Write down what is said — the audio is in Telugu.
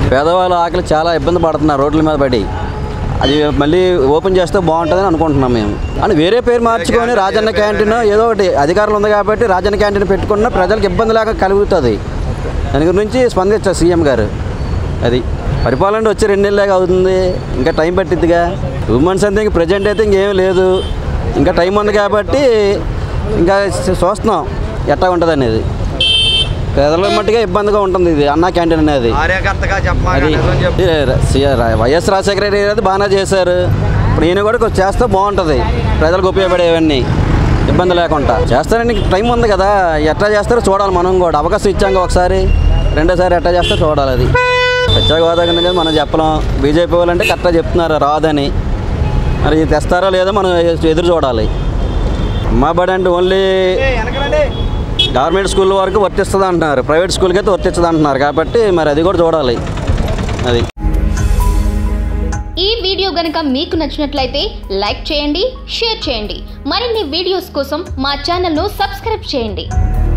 పేదవాళ్ళ ఆకలి చాలా ఇబ్బంది పడుతున్నారు రోడ్ల మీద పడి అది మళ్ళీ ఓపెన్ చేస్తే బాగుంటుందని అనుకుంటున్నాం మేము అని వేరే పేరు మార్చుకొని రాజన్న క్యాంటీన్ ఏదో ఒకటి అధికారులు ఉంది కాబట్టి రాజన్న క్యాంటీన్ పెట్టుకున్న ప్రజలకు ఇబ్బంది లేక కలుగుతుంది దాని గురించి స్పందించారు సీఎం గారు అది పరిపాలన వచ్చి రెండు నెలలేగా అవుతుంది ఇంకా టైం పట్టిద్దిగా టూ మంత్స్ అంతే ఇంక ప్రజెంట్ అయితే ఇంకేం లేదు ఇంకా టైం ఉంది కాబట్టి ఇంకా చూస్తున్నాం ఎట్టా ఉంటుంది అనేది పేదల మట్టుగా ఇబ్బందిగా ఉంటుంది ఇది అన్నా క్యాంటీన్ అనేది కార్యకర్తగా అది చెప్పమాక ఇది సి- రా- వైఎస్ రాజశేఖర రెడ్డి గారు బాగానే చేశారు ఇప్పుడు ఈయన కూడా కొంచెం చేస్తే బాగుంటుంది ప్రజలకు ఉపయోగపడేవన్నీ ఇబ్బంది లేకుండా చేస్తారని టైం ఉంది కదా ఎట్లా చేస్తారో చూడాలి మనం కూడా అవకాశం ఇచ్చాక ఒకసారి రెండోసారి ఎట్లా చేస్తారో చూడాలి అది ప్రత్యేక హోదా కింద కదా మనం చెప్పలేం బీజేపీ వాళ్ళంటే కరెక్ట్గా చెప్తున్నారు రాదని మరి ఇది తెస్తారో లేదో మనం ఎదురు చూడాలి అమ్మా బడి అంటే ఓన్లీ గవర్నమెంట్ స్కూల్ వరకు వర్తిస్తుంది అంటున్నారు ప్రైవేట్ స్కూల్కి అయితే వర్తిస్తుంది అంటున్నారు కాబట్టి మరి అది కూడా చూడాలి అది ఈ వీడియో గనుక మీకు నచ్చినట్లయితే లైక్ చేయండి షేర్ చేయండి మరిన్ని వీడియోస్ కోసం మా ఛానల్ను సబ్స్క్రైబ్ చేయండి